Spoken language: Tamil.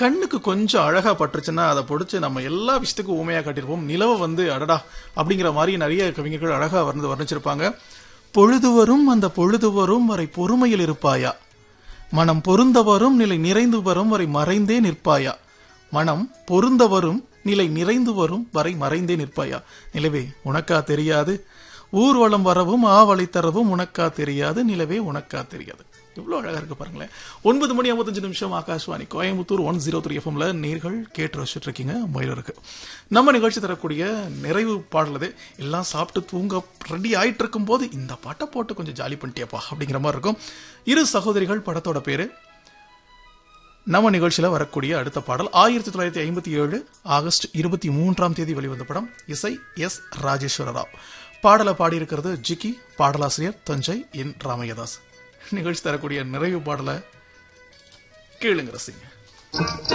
கண்ணுக்கு கொஞ்சம் அழகா பட்டுருச்சுன்னா அதை பிடிச்சி நம்ம எல்லா விஷயத்துக்கும் ஊமையா காட்டியிருப்போம் நிலவை வந்து அடடா அப்படிங்கிற மாதிரி நிறைய கவிஞர்கள் அழகா வந்து வர்ணிச்சிருப்பாங்க பொழுது வரும் அந்த பொழுது வரும் வரை பொறுமையில் இருப்பாயா மனம் பொருந்த வரும் நிலை நிறைந்து வரும் வரை மறைந்தே நிற்பாயா மனம் பொருந்த வரும் நிலை நிறைந்து வரும் வரை மறைந்தே நிற்பாயா நிலவே உனக்கா தெரியாது ஊர்வலம் வரவும் ஆவலை தரவும் உனக்கா தெரியாது நிலவே உனக்கா தெரியாது எவ்வளவு அழகா இருக்கு பாருங்களேன் ஒன்பது மணி ஐம்பத்தஞ்சு நிமிஷம் Akashvani Coimbatore one zero three எஃப்எம்ல நேர்கள் கேட்டு ரசிச்சுட்டு இருக்கீங்க மயிலருக்கு நம்ம நிகழ்ச்சி தரக்கூடிய நிறைவு பாடலது எல்லாம் சாப்பிட்டு தூங்க ரெடி ஆயிட்டு இருக்கும் போது இந்த பாட்டை போட்டு கொஞ்சம் ஜாலி பண்ணிட்டியப்பா அப்படிங்கிற மாதிரி இருக்கும் இரு சகோதரிகள் படத்தோட பேரு நம்ம நிகழ்ச்சியில வரக்கூடிய அடுத்த பாடல் ஆயிரத்தி தொள்ளாயிரத்தி ஐம்பத்தி ஏழு ஆகஸ்ட் இருபத்தி மூன்றாம் தேதி வெளிவந்த படம் இசை எஸ் ராஜேஸ்வர ராவ் பாடலை பாடியிருக்கிறது ஜிக்கி பாடலாசிரியர் தஞ்சை என் ராமையதாஸ் நிகழ்ச்சி தரக்கூடிய நிறைவு பாடலை கேளுங்க ரசிங்க